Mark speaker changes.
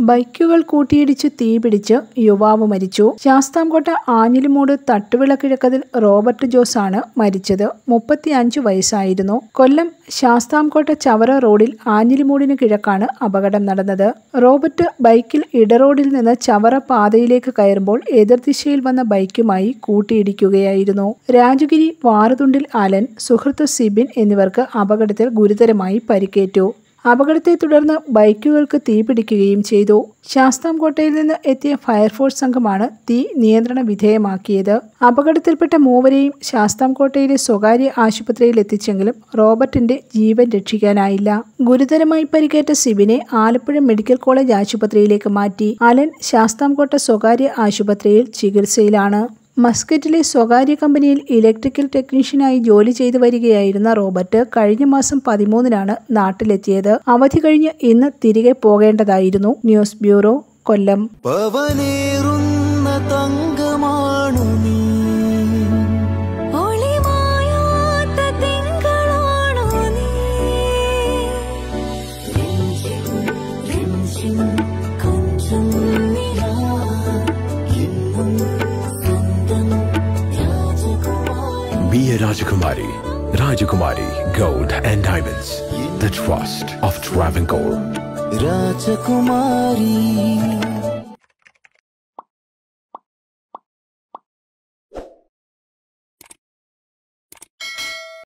Speaker 1: ബൈക്കുകൾ കൂട്ടിയിടിച്ച് തീപിടിച്ച് യുവാവ് മരിച്ചു ശാസ്താംകോട്ട ആഞ്ഞിലിമൂട് തട്ടുവിളക്കിഴക്കതിൽ റോബർട്ട് ജോസ് ആണ് മരിച്ചത് മുപ്പത്തിയഞ്ചു വയസ്സായിരുന്നു കൊല്ലം ശാസ്താംകോട്ട ചവറ റോഡിൽ ആഞ്ഞിലിമൂടിന് കിഴക്കാണ് അപകടം നടന്നത് റോബർട്ട് ബൈക്കിൽ ഇടറോഡിൽ നിന്ന് ചവറ പാതയിലേക്ക് കയറുമ്പോൾ എതിർദിശയിൽ വന്ന ബൈക്കുമായി കൂട്ടിയിടിക്കുകയായിരുന്നു രാജഗിരി വാറുതുണ്ടിൽ അലൻ സുഹൃത്ത് സിബിൻ എന്നിവർക്ക് അപകടത്തിൽ ഗുരുതരമായി പരിക്കേറ്റു അപകടത്തെ തുടർന്ന് ബൈക്കുകൾക്ക് തീപിടിക്കുകയും ചെയ്തു ശാസ്താംകോട്ടയിൽ നിന്ന് എത്തിയ ഫയർഫോഴ്സ് സംഘമാണ് തീ നിയന്ത്രണ വിധേയമാക്കിയത് അപകടത്തിൽപ്പെട്ട മൂവരെയും ശാസ്താംകോട്ടയിലെ സ്വകാര്യ ആശുപത്രിയിൽ എത്തിച്ചെങ്കിലും റോബർട്ടിന്റെ ജീവൻ രക്ഷിക്കാനായില്ല ഗുരുതരമായി പരിക്കേറ്റ സിബിനെ ആലപ്പുഴ മെഡിക്കൽ കോളേജ് ആശുപത്രിയിലേക്ക് മാറ്റി അലൻ ശാസ്താംകോട്ട സ്വകാര്യ ആശുപത്രിയിൽ ചികിത്സയിലാണ് മസ്കറ്റിലെ സ്വകാര്യ കമ്പനിയിൽ ഇലക്ട്രിക്കൽ ടെക്നീഷ്യനായി ജോലി ചെയ്തു വരികയായിരുന്ന റോബർട്ട് കഴിഞ്ഞ മാസം പതിമൂന്നിനാണ് നാട്ടിലെത്തിയത് അവധി കഴിഞ്ഞ് ഇന്ന് തിരികെ പോകേണ്ടതായിരുന്നു ന്യൂസ് ബ്യൂറോ കൊല്ലം
Speaker 2: പവനേറുന്ന തങ്കമാണു നീ
Speaker 3: ഒളിമായാത്ത തിങ്കളാണോ നീ രഞ്ജിം രഞ്ജിം കൊഞ്ചം നിലാ എന്നും സ്വന്തം രാജകുമാരി
Speaker 4: Be a Rajakumari. Rajakumari Gold and Diamonds. The trust of Travancore.
Speaker 2: രാജകുമാരി